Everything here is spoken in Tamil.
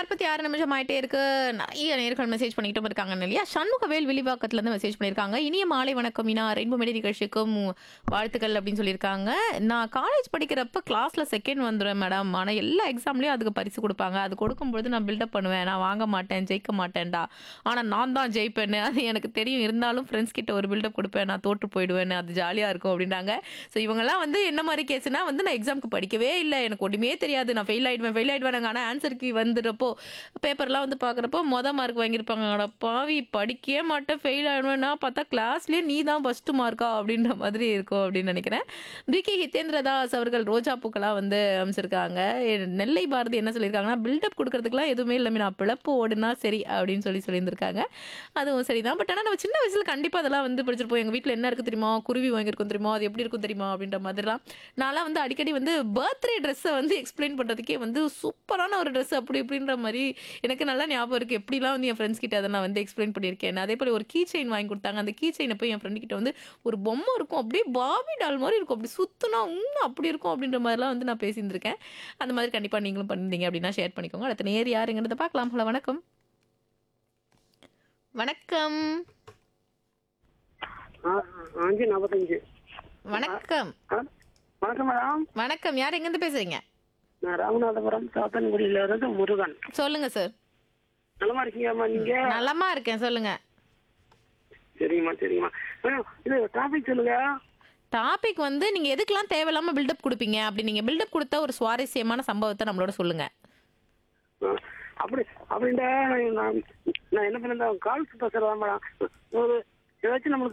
நாற்பத்தி ஆறு நிமிஷம் ஆயிட்டே இருக்கு நிறைய நேர்கள் மெசேஜ் பண்ணிக்கிட்டும் இருக்காங்க இல்லையா சண்முகவேல் விழிவாக்கத்துல இருந்து மெசேஜ் பண்ணியிருக்காங்க இனிய மாலை வணக்கம் மீனா ரெயின்போ மெடி நிகழ்ச்சிக்கும் வாழ்த்துக்கள் அப்படின்னு சொல்லியிருக்காங்க நான் காலேஜ் படிக்கிறப்ப கிளாஸ்ல செகண்ட் வந்துடுவேன் மேடம் ஆனால் எல்லா எக்ஸாம்லயும் அதுக்கு பரிசு கொடுப்பாங்க அது கொடுக்கும்பொழுது நான் பில்டப் பண்ணுவேன் நான் வாங்க மாட்டேன் ஜெயிக்க மாட்டேன்டா ஆனால் நான் தான் ஜெயிப்பேன்னு அது எனக்கு தெரியும் இருந்தாலும் ஃப்ரெண்ட்ஸ் கிட்ட ஒரு பில்டப் கொடுப்பேன் நான் தோற்று போயிடுவேன் அது ஜாலியாக இருக்கும் அப்படின்னாங்க ஸோ இவங்கெல்லாம் வந்து என்ன மாதிரி கேஸ்னா வந்து நான் எக்ஸாமுக்கு படிக்கவே இல்லை எனக்கு ஒன்றுமே தெரியாது நான் ஃபெயில் ஆயிடுவேன் ஃபெயில் ஆயிடுவேன் ஆனால் ஆன்சருக்கு வந்துடுறப்போ பேப்பர்லாம் வந்து பார்க்குறப்போ மொதல் மார்க் வாங்கியிருப்பாங்க அட பாவி படிக்கவே மாட்டேன் ஃபெயில் ஆயிடுவேன்னா பார்த்தா கிளாஸ்லேயே நீ தான் ஃபஸ்ட்டு மார்க்கா அப்படின்ற மாதிரி இருக்கும் அப்படின்னு நினைக்கிறேன் பிகே ஹிதேந்திரதாஸ் அவர்கள் ரோஜா பூக்களாக வந்து அமைச்சிருக்காங்க எ- நெல்லை பாரதி என்ன சொல்லியிருக்காங்கன்னா பில்டப் கொடுக்கறதுக்குலாம் எதுவுமே இல்லை நான் பிழப்பு ஓடுனா சரி அப்படின்னு சொல்லி சொல்லியிருந்திருக்காங்க அதுவும் சரிதான் பட் ஆனால் நம்ம சின்ன வயசுல கண்டிப்பாக அதெல்லாம் வந்து படிச்சிருப்போம் எங்கள் வீட்டில் என்ன இருக்குது தெரியுமா குருவி வாங்கியிருக்கும் தெரியுமா அது எப்படி இருக்கும் தெரியுமா அப்படின்ற மாதிரிலாம் நான்லாம் வந்து அடிக்கடி வந்து பர்த்டே ட்ரெஸ்ஸை வந்து எக்ஸ்பிளைன் பண்ணுறதுக்கே வந்து சூப்பரான ஒரு ட்ரெஸ் அப்படி இப்படின்ற மாதிரி எனக்கு நல்லா ஞாபகம் இருக்குது எப்படிலாம் வந்து என் ஃப்ரெண்ட்ஸ் கிட்ட அதை நான் வந்து எக்ஸ்பிளைன் பண்ணியிருக்கேன் அதே போல் ஒரு கீ செயின் வாங்கி கொடுத்தாங்க அந்த கீ செயினை போய் என் ஃப்ரெண்டு கிட்ட வந்து ஒரு பொம்மை இருக்கும் அப்படியே பாபி டால் மாதிரி இருக்கும் அப்படி சுத்துனா இன்னும் அப்படி இருக்கும் அப்படின்ற மாதிரிலாம் வந்து நான் பேசியிருந்திருக்கேன் அந்த மாதிரி கண்டிப்பாக நீங்களும் பண்ணிருந்தீங்க அப்படின்னா ஷேர் பண்ணிக்கோங்க அடுத்த நேர் யாருங்கிறத பார்க்கலாம் ஹலோ வணக்கம் வணக்கம் ஆ, அஞ்சு நாற்பத்தஞ்சு வணக்கம் ஆ, வணக்கம் மேடம் வணக்கம் யார் எங்கேருந்து பேசுறீங்க நான் ராமநாதபுரம் சாத்தன்குடியில இருந்து முருகன் சொல்லுங்க சார் நலமா இருக்கீங்கம்மா நீங்க நலமா இருக்கேன் சொல்லுங்க சரிங்கம்மா சரிங்கம்மா மேடம் இது டாபிக் சொல்லுங்க டாபிக் வந்து நீங்க எதுக்கெல்லாம் தேவையில்லாம பில்டப் கொடுப்பீங்க அப்படி நீங்க பில்டப் கொடுத்த ஒரு சுவாரஸ்யமான சம்பவத்தை நம்மளோட சொல்லுங்க ஆ, அப்படி அப்படின்ட்டு நான் நான் என்ன பண்ணேன் கால்ஸ் பேசுறதா மேடம் ஒரு ஏதாச்சும் நம்மளுக்கு